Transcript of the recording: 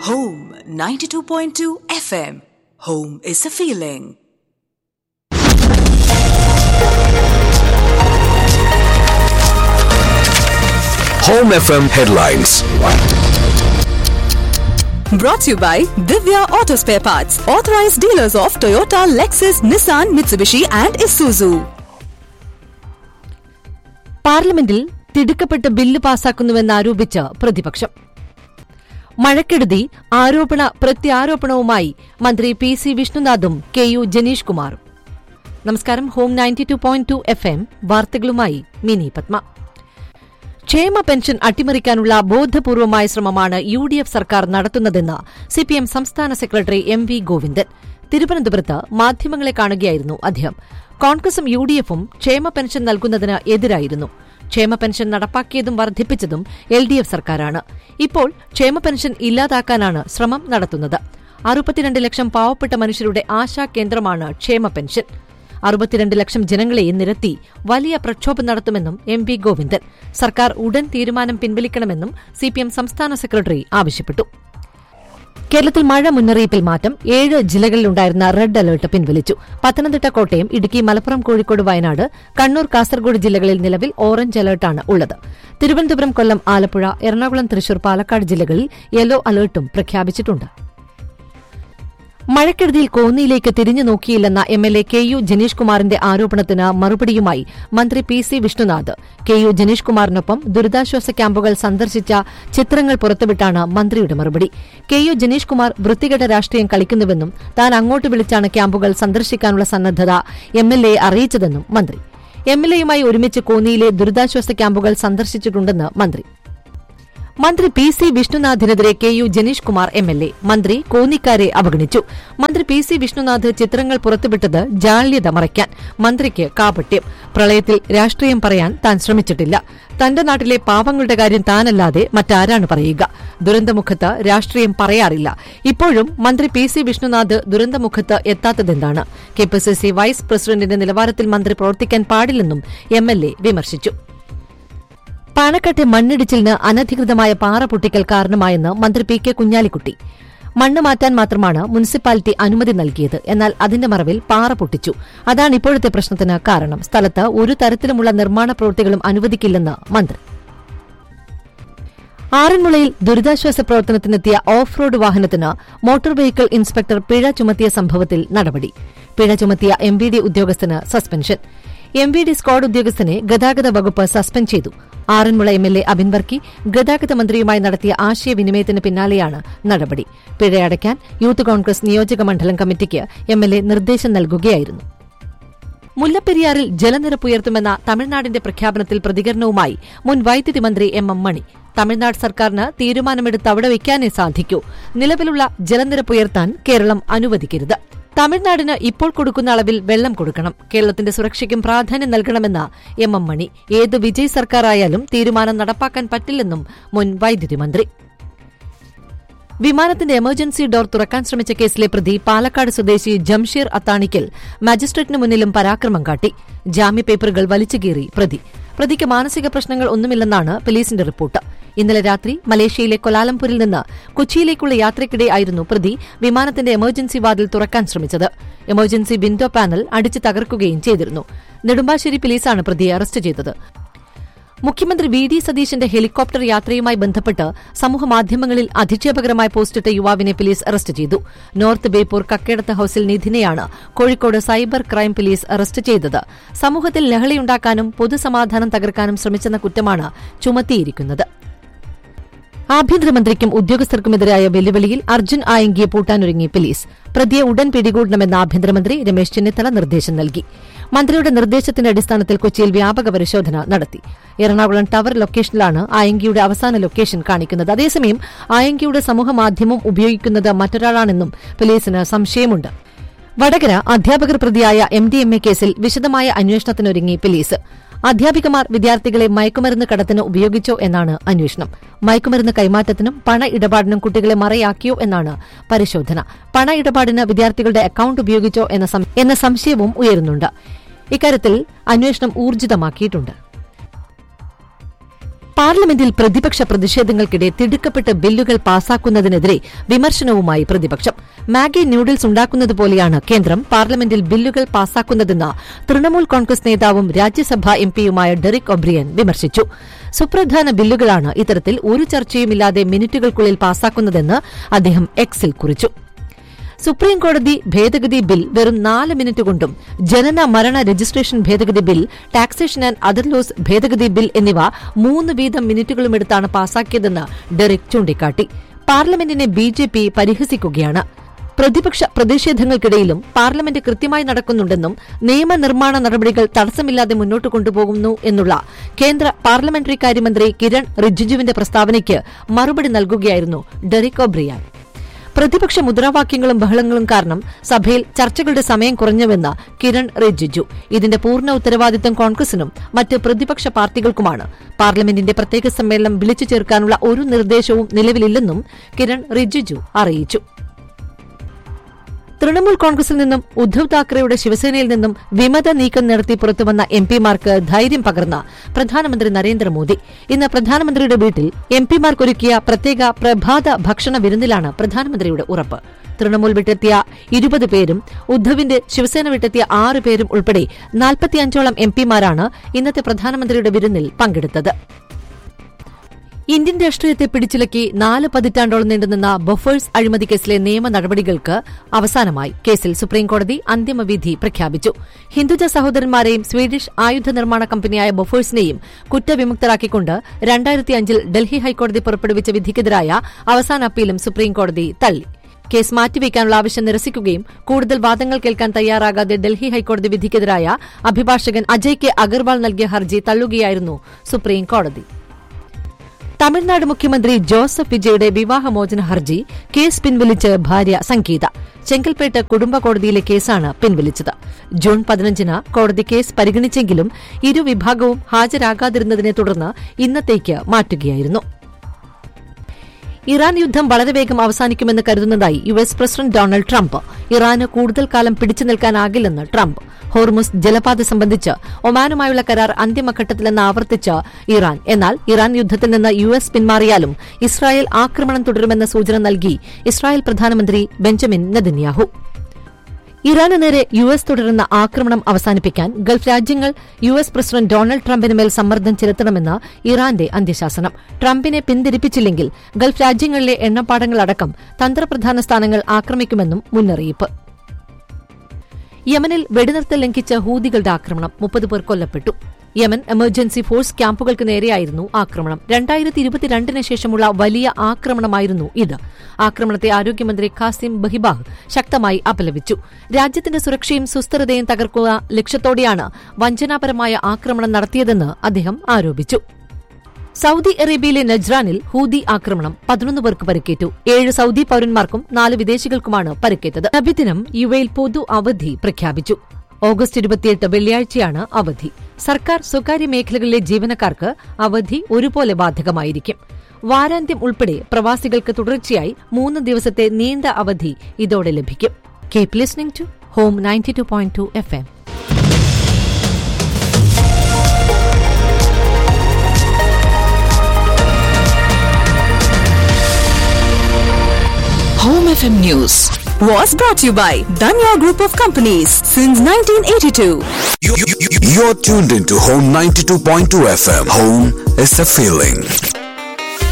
Home 92.2 FM. Home is a feeling. Home FM headlines. Brought to you by Divya Auto Spare Parts, authorized dealers of Toyota, Lexus, Nissan, Mitsubishi, and Isuzu. പാർലമെന്റിൽ തിടുക്കപ്പെട്ട് bill പാസാക്കുന്നുവെന്നാരോപിച്ച് പ്രതിപക്ഷം മഴക്കെടുതി ആരോപണ പ്രത്യാരോപണവുമായി മന്ത്രി P C വിഷ്ണുനാഥും K U Janeesh കുമാറും നമസ്കാരം home ninety two point two F M വാർത്തകളുമായി മിനി പത്മ ക്ഷേമ പെൻഷൻ അട്ടിമറിക്കാനുള്ള ബോധപൂർവമായ ശ്രമമാണ് യു ഡി എഫ് സർക്കാർ നടത്തുന്നതെന്ന് സിപിഎം സംസ്ഥാന സെക്രട്ടറി എം വി ഗോവിന്ദൻ തിരുവനന്തപുരത്ത് മാധ്യമങ്ങളെ കാണുകയായിരുന്നു അദ്ദേഹം കോൺഗ്രസും യു ഡി എഫും ക്ഷേമ പെൻഷൻ നൽകുന്നതിന് എതിരായിരുന്നു ക്ഷേമ പെൻഷൻ നടപ്പാക്കിയതും വർദ്ധിപ്പിച്ചതും എൽ ഡി എഫ് സർക്കാരാണ് ഇപ്പോൾ ക്ഷേമ പെൻഷൻ ഇല്ലാതാക്കാനാണ് ശ്രമം നടത്തുന്നത് അറുപത്തിരണ്ട് ലക്ഷം പാവപ്പെട്ട മനുഷ്യരുടെ ആശാ കേന്ദ്രമാണ് ക്ഷേമ പെൻഷൻ അറുപത്തിരണ്ട് ലക്ഷം ജനങ്ങളെ നിരത്തി വലിയ പ്രക്ഷോഭം നടത്തുമെന്നും എം വി ഗോവിന്ദൻ സർക്കാർ ഉടൻ തീരുമാനം പിൻവലിക്കണമെന്നും സിപിഎം സംസ്ഥാന സെക്രട്ടറി ആവശ്യപ്പെട്ടു കേരളത്തിൽ മഴ മുന്നറിയിപ്പിൽ മാറ്റം ഏഴ് ജില്ലകളിലുണ്ടായിരുന്ന റെഡ് അലർട്ട് പിൻവലിച്ചു പത്തനംതിട്ട കോട്ടയം ഇടുക്കി മലപ്പുറം കോഴിക്കോട് വയനാട് കണ്ണൂർ കാസർഗോഡ് ജില്ലകളിൽ നിലവിൽ ഓറഞ്ച് അലർട്ടാണ് ഉള്ളത് തിരുവനന്തപുരം കൊല്ലം ആലപ്പുഴ എറണാകുളം തൃശൂർ പാലക്കാട് ജില്ലകളിൽ യെല്ലോ അലർട്ടും പ്രഖ്യാപിച്ചിട്ടുണ്ട് മഴക്കെടുതിയിൽ കോന്നിയിലേക്ക് തിരിഞ്ഞു നോക്കിയില്ലെന്ന M L A K U Janeesh കുമാറിന്റെ ആരോപണത്തിന് മറുപടിയുമായി മന്ത്രി P C Vishnunath K U Janeesh കുമാറിനൊപ്പം ദുരിതാശ്വാസ ക്യാമ്പുകൾ സന്ദർശിച്ച ചിത്രങ്ങൾ പുറത്തുവിട്ടാണ് മന്ത്രിയുടെ മറുപടി കെ യു ജനീഷ് കുമാർ വൃത്തികെട്ട രാഷ്ട്രീയം കളിക്കുന്നുവെന്നും താൻ അങ്ങോട്ട് വിളിച്ചാണ് ക്യാമ്പുകൾ സന്ദർശിക്കാനുള്ള സന്നദ്ധത എം എൽ എ അറിയിച്ചതെന്നും മന്ത്രി എം എൽ എയുമായി ഒരുമിച്ച് കോന്നിയിലെ ദുരിതാശ്വാസ ക്യാമ്പുകൾ സന്ദർശിച്ചിട്ടുണ്ടെന്ന് മന്ത്രി മന്ത്രി പി സി വിഷ്ണുനാഥിനെതിരെ K U Janeesh Kumar M L A മന്ത്രി കോന്നിക്കാരെ അവഗണിച്ചു മന്ത്രി പി സി വിഷ്ണുനാഥ് ചിത്രങ്ങൾ പുറത്തുവിട്ടത് ജാള്യത മറയ്ക്കാൻ മന്ത്രിക്ക് കാപട്യം പ്രളയത്തിൽ രാഷ്ട്രീയം പറയാൻ താൻ ശ്രമിച്ചിട്ടില്ല തന്റെ നാട്ടിലെ പാവങ്ങളുടെ കാര്യം താനല്ലാതെ മറ്റാരാണ് പറയുക ദുരന്തമുഖത്ത് രാഷ്ട്രീയം പറയാറില്ല ഇപ്പോഴും മന്ത്രി പി സി വിഷ്ണുനാഥ് ദുരന്തമുഖത്ത് എത്താത്തതെന്താണ് K P C C vice പ്രസിഡന്റിന്റെ നിലവാരത്തിൽ മന്ത്രി പ്രവർത്തിക്കാൻ പാടില്ലെന്നും എം എൽ എ വിമർശിച്ചു പാണക്കാട്ടെ മണ്ണിടിച്ചിലിന് അനധികൃതമായ പാറ പൊട്ടിക്കൽ കാരണമായെന്ന് മന്ത്രി പി കെ കുഞ്ഞാലിക്കുട്ടി മണ്ണ് മാറ്റാൻ മാത്രമാണ് മുനിസിപ്പാലിറ്റി അനുമതി നൽകിയത് എന്നാൽ അതിന്റെ മറവിൽ പാറ പൊട്ടിച്ചു അതാണ് ഇപ്പോഴത്തെ പ്രശ്നത്തിന് കാരണം സ്ഥലത്ത് ഒരു തരത്തിലുമുള്ള നിർമ്മാണ പ്രവൃത്തികളും അനുവദിക്കില്ലെന്ന് മന്ത്രി ആറന്മുളയിൽ ദുരിതാശ്വാസ പ്രവർത്തനത്തിനെത്തിയ ഓഫ് റോഡ് വാഹനത്തിന് മോട്ടോർ വെഹിക്കിൾ ഇൻസ്പെക്ടർ പിഴ ചുമത്തിയ സംഭവത്തിൽ നടപടി പിഴ ചുമത്തിയ എം വി ഡി ഉദ്യോഗസ്ഥന് suspension M V D squad ഉദ്യോഗസ്ഥനെ ഗതാഗത വകുപ്പ് സസ്പെൻഡ് ചെയ്തു Aranmula M L A Abin Varkey ഗതാഗത മന്ത്രിയുമായി നടത്തിയ ആശയവിനിമയത്തിന് പിന്നാലെയാണ് നടപടി പിഴയടയ്ക്കാൻ യൂത്ത് കോൺഗ്രസ് നിയോജക മണ്ഡലം കമ്മിറ്റിക്ക് എം എൽ എ നിർദ്ദേശം നൽകുകയായിരുന്നു മുല്ലപ്പെരിയാറിൽ ജലനിരപ്പ് ഉയർത്തുമെന്ന തമിഴ്നാടിന്റെ പ്രഖ്യാപനത്തിൽ പ്രതികരണവുമായി മുൻ വൈദ്യുതി മന്ത്രി എം എം മണി തമിഴ്നാട് സർക്കാരിന് തീരുമാനമെടുത്ത് അവിടെ വയ്ക്കാനേ സാധിക്കൂ നിലവിലുള്ള ജലനിരപ്പ് ഉയർത്താൻ കേരളം അനുവദിക്കരുത് തമിഴ്നാടിന് ഇപ്പോൾ കൊടുക്കുന്ന അളവിൽ വെള്ളം കൊടുക്കണം കേരളത്തിന്റെ സുരക്ഷയ്ക്കും പ്രാധാന്യം നൽകണമെന്ന് എം എം മണി ഏത് വിജയ് സർക്കാർ ആയാലും തീരുമാനം നടപ്പാക്കാൻ പറ്റില്ലെന്നും മുൻ വൈദ്യുതി മന്ത്രി വിമാനത്തിന്റെ എമർജൻസി ഡോർ തുറക്കാൻ ശ്രമിച്ച കേസിലെ പ്രതി പാലക്കാട് സ്വദേശി ജംഷീർ അത്താണിക്കൽ മജിസ്ട്രേറ്റിന് മുന്നിലും പരാക്രമം കാട്ടി ജാമ്യപേപ്പറുകൾ വലിച്ചുകീറി പ്രതി പ്രതിക്ക് മാനസിക പ്രശ്നങ്ങൾ ഒന്നുമില്ലെന്നാണ് പോലീസിന്റെ റിപ്പോർട്ട് ഇന്നലെ രാത്രി മലേഷ്യയിലെ കൊലാലംപൂരിൽ നിന്ന് കൊച്ചിയിലേക്കുള്ള യാത്രയ്ക്കിടെ ആയിരുന്നു പ്രതി വിമാനത്തിന്റെ എമർജൻസി വാതിൽ തുറക്കാൻ ശ്രമിച്ചത് എമർജൻസി വിൻഡോ പാനൽ അടിച്ചു തകർക്കുകയും ചെയ്തിരുന്നു നെടുമ്പാശ്ശേരി പോലീസാണ് പ്രതിയെ അറസ്റ്റ് ചെയ്തത് മുഖ്യമന്ത്രി വി ഡി സതീശന്റെ ഹെലികോപ്റ്റർ യാത്രയുമായി ബന്ധപ്പെട്ട് സമൂഹമാധ്യമങ്ങളിൽ അധിക്ഷേപകരമായി പോസ്റ്റിട്ട യുവാവിനെ പോലീസ് അറസ്റ്റ് ചെയ്തു നോർത്ത് ബേപ്പൂർ കക്കേടത്ത് ഹൌസിൽ നിധിനെയാണ് Kozhikode cyber crime police arrest ചെയ്തത് സമൂഹത്തിൽ ലഹളയുണ്ടാക്കാനും പൊതുസമാധാനം തകർക്കാനും ശ്രമിച്ചെന്ന കുറ്റമാണ് ചുമത്തിയിരിക്കുന്നത് ആഭ്യന്തരമന്ത്രിക്കും ഉദ്യോഗസ്ഥർക്കുമെതിരായ വെല്ലുവിളിയിൽ അർജുൻ ആയങ്കിയെ പൂട്ടാനൊരുങ്ങി പോലീസ് പ്രതിയെ ഉടൻ പിടികൂടണമെന്ന് ആഭ്യന്തരമന്ത്രി രമേശ് ചെന്നിത്തല നിർദ്ദേശം നൽകി മന്ത്രിയുടെ നിർദ്ദേശത്തിന്റെ അടിസ്ഥാനത്തിൽ കൊച്ചിയിൽ വ്യാപക പരിശോധന നടത്തി എറണാകുളം ടവർ ലൊക്കേഷനിലാണ് ആയങ്കിയുടെ അവസാന ലൊക്കേഷൻ കാണിക്കുന്നത് അതേസമയം ആയങ്കിയുടെ സമൂഹമാധ്യമം ഉപയോഗിക്കുന്നത് മറ്റൊരാളാണെന്നും പോലീസിന് സംശയമുണ്ട് വടകര അധ്യാപകർ പ്രതിയായ എം ഡി എം എ കേസിൽ വിശദമായ അന്വേഷണത്തിനൊരുങ്ങി പോലീസ് അധ്യാപികമാർ വിദ്യാർത്ഥികളെ മയക്കുമരുന്ന് കടത്തിന് ഉപയോഗിച്ചോ എന്നാണ് അന്വേഷണം മയക്കുമരുന്ന് കൈമാറ്റത്തിനും പണ ഇടപാടിനും കുട്ടികളെ മറയാക്കിയോ എന്നാണ് പരിശോധന പണ ഇടപാടിന് വിദ്യാർത്ഥികളുടെ അക്കൌണ്ട് ഉപയോഗിച്ചോ എന്ന സം- എന്ന സംശയവും ഉയരുന്നുണ്ട് ഇക്കാര്യത്തിൽ അന്വേഷണം ഊർജിതമാക്കിയിട്ടുണ്ട് പാർലമെന്റിൽ പ്രതിപക്ഷ പ്രതിഷേധങ്ങൾക്കിടെ തിടുക്കപ്പെട്ട് ബില്ലുകൾ പാസാക്കുന്നതിനെതിരെ വിമർശനവുമായി പ്രതിപക്ഷം മാഗി ന്യൂഡിൽസ് ഉണ്ടാക്കുന്നത് പോലെയാണ് കേന്ദ്രം പാർലമെന്റിൽ ബില്ലുകൾ പാസാക്കുന്നതെന്ന് തൃണമൂൽ കോൺഗ്രസ് നേതാവും രാജ്യസഭാ എംപിയുമായ ഡെറിക് ഒബ്രിയൻ വിമർശിച്ചു സുപ്രധാന ബില്ലുകളാണ് ഇത്തരത്തിൽ ഒരു ചർച്ചയുമില്ലാതെ മിനിറ്റുകൾക്കുള്ളിൽ പാസാക്കുന്നതെന്ന് അദ്ദേഹം എക്സിൽ കുറിച്ചു സുപ്രീംകോടതി ഭേദഗതി ബിൽ വെറും നാല് മിനിറ്റ് കൊണ്ടും ജനന മരണ രജിസ്ട്രേഷൻ ഭേദഗതി bill taxation and other laws ഭേദഗതി ബിൽ എന്നിവ മൂന്ന് വീതം മിനിറ്റുകളുമെടുത്താണ് പാസാക്കിയതെന്ന് ഡെറിക് ചൂണ്ടിക്കാട്ടി പാർലമെന്റിനെ ബി ജെ പി പരിഹസിക്കുകയാണ് പ്രതിപക്ഷ പ്രതിഷേധങ്ങൾക്കിടയിലും പാർലമെന്റ് കൃത്യമായി നടക്കുന്നുണ്ടെന്നും നിയമനിർമ്മാണ നടപടികൾ തടസ്സമില്ലാതെ മുന്നോട്ട് കൊണ്ടുപോകുന്നു എന്നുള്ള കേന്ദ്ര പാർലമെന്ററി കാര്യമന്ത്രി കിരൺ റിജിജുവിന്റെ പ്രസ്താവനയ്ക്ക് മറുപടി നൽകുകയായിരുന്നു ഡെറിക് ഒബ്രിയാൻ പ്രതിപക്ഷ മുദ്രാവാക്യങ്ങളും ബഹളങ്ങളും കാരണം സഭയിൽ ചർച്ചകളുടെ സമയം കുറഞ്ഞുവെന്ന് കിരൺ റിജിജു ഇതിന്റെ പൂർണ്ണ ഉത്തരവാദിത്തം കോൺഗ്രസിനും മറ്റ് പ്രതിപക്ഷ പാർട്ടികൾക്കുമാണ് പാർലമെന്റിന്റെ പ്രത്യേക സമ്മേളനം വിളിച്ചു ചേർക്കാനുള്ള ഒരു നിർദ്ദേശവും നിലവിലില്ലെന്നും കിരൺ റിജിജു അറിയിച്ചു തൃണമൂൽ കോൺഗ്രസിൽ നിന്നും ഉദ്ധവ് താക്കറെയുടെ ശിവസേനയിൽ നിന്നും വിമത നീക്കം നടത്തി പുറത്തുവന്ന എംപിമാർക്ക് ധൈര്യം പകർന്ന പ്രധാനമന്ത്രി നരേന്ദ്രമോദി ഇന്ന് പ്രധാനമന്ത്രിയുടെ വീട്ടിൽ എംപിമാർക്കൊരുക്കിയ പ്രത്യേക പ്രഭാത ഭക്ഷണ വിരുന്നിലാണ് പ്രധാനമന്ത്രിയുടെ ഉറപ്പ് തൃണമൂൽ വിട്ടെത്തിയ ഇരുപത് പേരും ഉദ്ധവിന്റെ ശിവസേന വിട്ടെത്തിയ ആറ് പേരും ഉൾപ്പെടെ നാൽപ്പത്തിയഞ്ചോളം എംപിമാരാണ് ഇന്നത്തെ പ്രധാനമന്ത്രിയുടെ വിരുന്നിൽ പങ്കെടുത്തത് ഇന്ത്യൻ രാഷ്ട്രീയത്തെ പിടിച്ചുലക്കി നാല് പതിറ്റാണ്ടോളം നീണ്ടുനിന്ന ബൊഫേഴ്സ് അഴിമതി കേസിലെ നിയമ നടപടികൾക്ക് അവസാനമായി കേസിൽ സുപ്രീംകോടതി അന്തിമവിധി പ്രഖ്യാപിച്ചു ഹിന്ദുജ സഹോദരന്മാരെയും സ്വീഡിഷ് ആയുധ നിർമ്മാണ കമ്പനിയായ ബൊഫേഴ്സിനെയും കുറ്റവിമുക്തരാക്കിക്കൊണ്ട് രണ്ടായിരത്തിയഞ്ചിൽ ഡൽഹി ഹൈക്കോടതി പുറപ്പെടുവിച്ച വിധിക്കെതിരായ അവസാന അപ്പീലും സുപ്രീംകോടതി തള്ളി കേസ് മാറ്റിവെക്കാനുള്ള ആവശ്യം നിരസിക്കുകയും കൂടുതൽ വാദങ്ങൾ കേൾക്കാൻ തയ്യാറാകാതെ ഡൽഹി ഹൈക്കോടതി വിധിക്കെതിരായ അഭിഭാഷകൻ അജയ് കെ അഗർവാൾ നൽകിയ ഹർജി തള്ളുകയായിരുന്നു സുപ്രീംകോടതി തമിഴ്നാട് മുഖ്യമന്ത്രി ജോസഫ് വിജയുടെ വിവാഹമോചന ഹർജി കേസ് പിൻവലിച്ച് ഭാര്യ സംഗീത ചെങ്കൽപ്പേട്ട് കുടുംബ കോടതിയിലെ കേസാണ് പിൻവലിച്ചത് ജൂൺ പതിനഞ്ചിന് കോടതി കേസ് പരിഗണിച്ചെങ്കിലും ഇരുവിഭാഗവും ഹാജരാകാതിരുന്നതിനെ തുടർന്ന് ഇന്നത്തേക്ക് മാറ്റുകയായിരുന്നു ഇറാൻ യുദ്ധം വളരെ വേഗം അവസാനിക്കുമെന്ന് കരുതുന്നതായി U S president Donald Trump ഇറാന് കൂടുതൽ കാലം പിടിച്ചു നിൽക്കാനാകില്ലെന്ന് ട്രംപ് ഹോർമുസ് ജലപാത സംബന്ധിച്ച് ഒമാനുമായുള്ള കരാർ അന്തിമഘട്ടത്തിലെന്ന് ആവർത്തിച്ച് ഇറാൻ എന്നാൽ ഇറാൻ യുദ്ധത്തിൽ നിന്ന് യു എസ് പിന്മാറിയാലും ഇസ്രായേൽ ആക്രമണം തുടരുമെന്ന സൂചന നൽകി ഇസ്രായേൽ പ്രധാനമന്ത്രി ബെഞ്ചമിൻ നെതന്യാഹു ഇറാന് നേരെ യു എസ് തുടരുന്ന ആക്രമണം അവസാനിപ്പിക്കാൻ ഗൾഫ് രാജ്യങ്ങൾ യു എസ് പ്രസിഡന്റ് ഡൊണാൾഡ് ട്രംപിന് മേൽ സമ്മർദ്ദം ചെലുത്തണമെന്ന് ഇറാന്റെ അന്ത്യശാസനം ട്രംപിനെ പിന്തിരിപ്പിച്ചില്ലെങ്കിൽ ഗൾഫ് രാജ്യങ്ങളിലെ എണ്ണപ്പാടങ്ങളടക്കം തന്ത്രപ്രധാന സ്ഥാനങ്ങൾ ആക്രമിക്കുമെന്നും മുന്നറിയിപ്പ് യമനിൽ വെടിനിർത്തൽ ലംഘിച്ച ഹൂതികളുടെ ആക്രമണം മുപ്പത് പേർ കൊല്ലപ്പെട്ടു യമൻ എമർജൻസി ഫോഴ്സ് ക്യാമ്പുകൾക്ക് നേരെയായിരുന്നു ആക്രമണം രണ്ടായിരത്തി ഇരുപത്തിരണ്ടിന് ശേഷമുള്ള വലിയ ആക്രമണമായിരുന്നു ഇത് ആക്രമണത്തെ ആരോഗ്യമന്ത്രി ഖാസിം ബഹിബാഹ് ശക്തമായി അപലപിച്ചു രാജ്യത്തിന്റെ സുരക്ഷയും സുസ്ഥിരതയും തകർക്കുക ലക്ഷ്യത്തോടെയാണ് വഞ്ചനാപരമായ ആക്രമണം നടത്തിയതെന്ന് അദ്ദേഹം ആരോപിച്ചു സൌദി അറേബ്യയിലെ നജ്റാനിൽ ഹൂതി ആക്രമണം പതിനൊന്ന് പേർക്ക് പരിക്കേറ്റു ഏഴ് സൌദി പൌരന്മാർക്കും നാല് വിദേശികൾക്കുമാണ് പരിക്കേറ്റത് നബിദിനം യുഎയിൽ പൊതു അവധി പ്രഖ്യാപിച്ചു ഓഗസ്റ്റ് ഇരുപത്തിയെട്ട് വെള്ളിയാഴ്ചയാണ് അവധി സർക്കാർ സ്വകാര്യ മേഖലകളിലെ ജീവനക്കാർക്ക് അവധി ഒരുപോലെ ബാധകമായിരിക്കും വാരാന്ത്യം ഉൾപ്പെടെ പ്രവാസികൾക്ക് തുടർച്ചയായി മൂന്ന് ദിവസത്തെ നീണ്ട അവധി ഇതോടെ ലഭിക്കും keep listening to home ninety two point two F M Home FM News was brought to you by Danya Group of Companies since 1982. You- you- you- You're tuned into Home 92.2 FM. Home is a feeling.